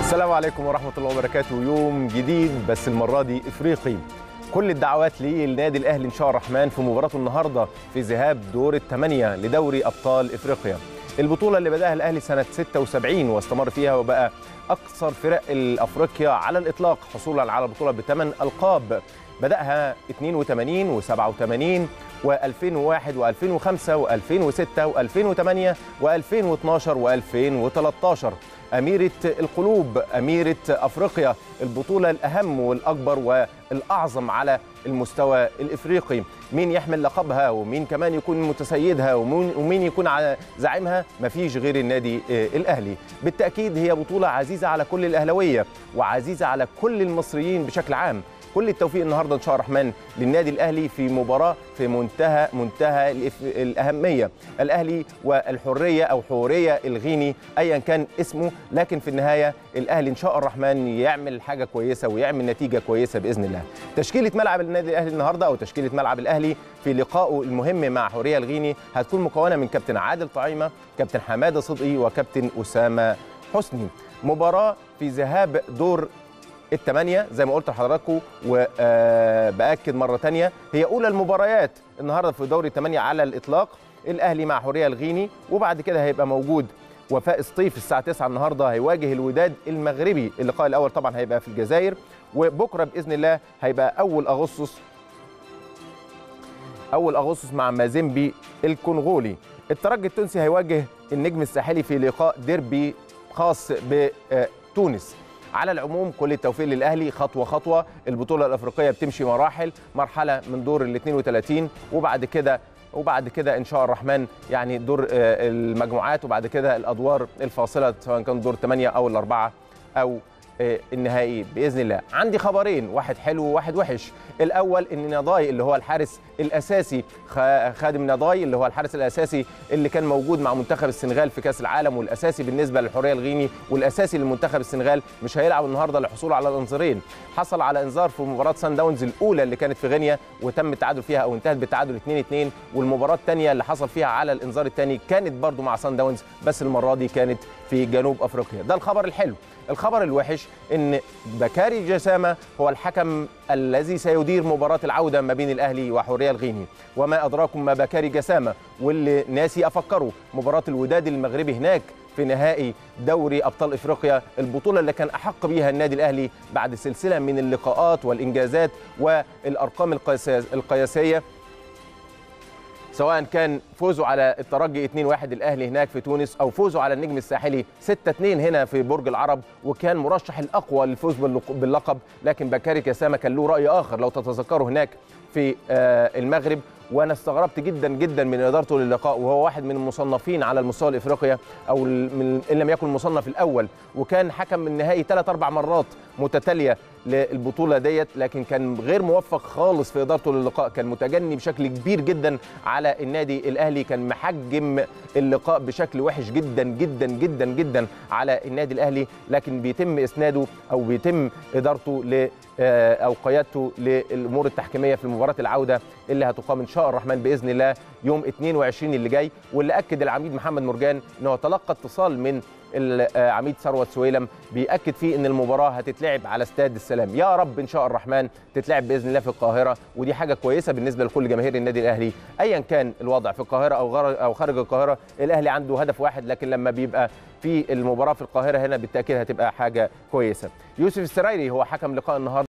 السلام عليكم ورحمة الله وبركاته يوم جديد بس المرة دي إفريقي كل الدعوات للنادي الأهلي إن شاء الرحمن في مباراته النهاردة في ذهاب دور الثمانية لدوري أبطال إفريقيا البطولة اللي بدأها الأهلي سنة 76 واستمر فيها وبقى أكثر فرق الأفريقيا على الإطلاق حصولا على البطولة بثمان ألقاب بدأها 82 و87 و2001 و2005 و2006 و2008 و2012 و2013 أميرة القلوب أميرة أفريقيا البطولة الأهم والأكبر والأعظم على المستوى الإفريقي مين يحمل لقبها ومين كمان يكون متسيدها ومين, ومين يكون على زعيمها مفيش غير النادي الأهلي بالتأكيد هي بطولة عزيزة على كل الأهلوية وعزيزة على كل المصريين بشكل عام كل التوفيق النهارده ان شاء الله الرحمن للنادي الاهلي في مباراه في منتهى منتهى الاهميه الاهلي والحريه او حوريه الغيني ايا كان اسمه لكن في النهايه الاهلي ان شاء الرحمن يعمل حاجه كويسه ويعمل نتيجه كويسه باذن الله تشكيله ملعب النادي الاهلي النهارده او تشكيله ملعب الاهلي في لقائه المهم مع حوريه الغيني هتكون مكونه من كابتن عادل طعيمه كابتن حماده صدقي وكابتن اسامه حسني مباراه في ذهاب دور الثمانية زي ما قلت لحضراتكم وبأكد مرة تانية هي أولى المباريات النهاردة في دوري الثمانية على الإطلاق الأهلي مع حورية الغيني وبعد كده هيبقى موجود وفاء سطيف الساعة 9 النهاردة هيواجه الوداد المغربي اللقاء الأول طبعا هيبقى في الجزائر وبكرة بإذن الله هيبقى أول أغسطس أول أغسطس مع مازيمبي الكونغولي الترجي التونسي هيواجه النجم الساحلي في لقاء ديربي خاص بتونس على العموم كل التوفيق للاهلي خطوه خطوه البطوله الافريقيه بتمشي مراحل مرحله من دور ال 32 وبعد كده وبعد كده ان شاء الرحمن يعني دور المجموعات وبعد كده الادوار الفاصله سواء كان دور 8 او الاربعه او النهائي باذن الله عندي خبرين واحد حلو وواحد وحش الاول ان نضاي اللي هو الحارس الاساسي خادم نضاي اللي هو الحارس الاساسي اللي كان موجود مع منتخب السنغال في كاس العالم والاساسي بالنسبه للحوريه الغيني والاساسي لمنتخب السنغال مش هيلعب النهارده للحصول على الانذارين حصل على انذار في مباراه سان داونز الاولى اللي كانت في غينيا وتم التعادل فيها او انتهت بالتعادل 2 2 والمباراه الثانيه اللي حصل فيها على الانذار الثاني كانت برضو مع سان داونز بس المره دي كانت في جنوب افريقيا ده الخبر الحلو الخبر الوحش ان بكاري جسامه هو الحكم الذي سيدير مباراه العوده ما بين الاهلي وحوريه الغيني وما ادراكم ما بكاري جسامه واللي ناسي افكره مباراه الوداد المغربي هناك في نهائي دوري ابطال افريقيا البطوله اللي كان احق بيها النادي الاهلي بعد سلسله من اللقاءات والانجازات والارقام القياسيه سواء كان فوزه على الترجي 2-1 الاهلي هناك في تونس او فوزه على النجم الساحلي 6-2 هنا في برج العرب وكان مرشح الاقوى للفوز باللقب لكن بكاري كسامه كان له راي اخر لو تتذكروا هناك في المغرب وانا استغربت جدا جدا من ادارته للقاء وهو واحد من المصنفين على المستوى الافريقيا او من ان لم يكن المصنف الاول وكان حكم النهائي ثلاث اربع مرات متتاليه للبطوله ديت لكن كان غير موفق خالص في ادارته للقاء كان متجني بشكل كبير جدا على النادي الاهلي كان محجم اللقاء بشكل وحش جدا جدا جدا جدا على النادي الاهلي لكن بيتم اسناده او بيتم ادارته ل او قيادته للامور التحكيميه في مباراه العوده اللي هتقام ان شاء الرحمن باذن الله يوم 22 اللي جاي واللي اكد العميد محمد مرجان انه تلقى اتصال من العميد ثروت سويلم بياكد فيه ان المباراه هتتلعب على استاد السلام يا رب ان شاء الرحمن تتلعب باذن الله في القاهره ودي حاجه كويسه بالنسبه لكل جماهير النادي الاهلي ايا كان الوضع في القاهره او او خارج القاهره الاهلي عنده هدف واحد لكن لما بيبقى في المباراه في القاهره هنا بالتاكيد هتبقى حاجه كويسه يوسف السرايري هو حكم لقاء النهارده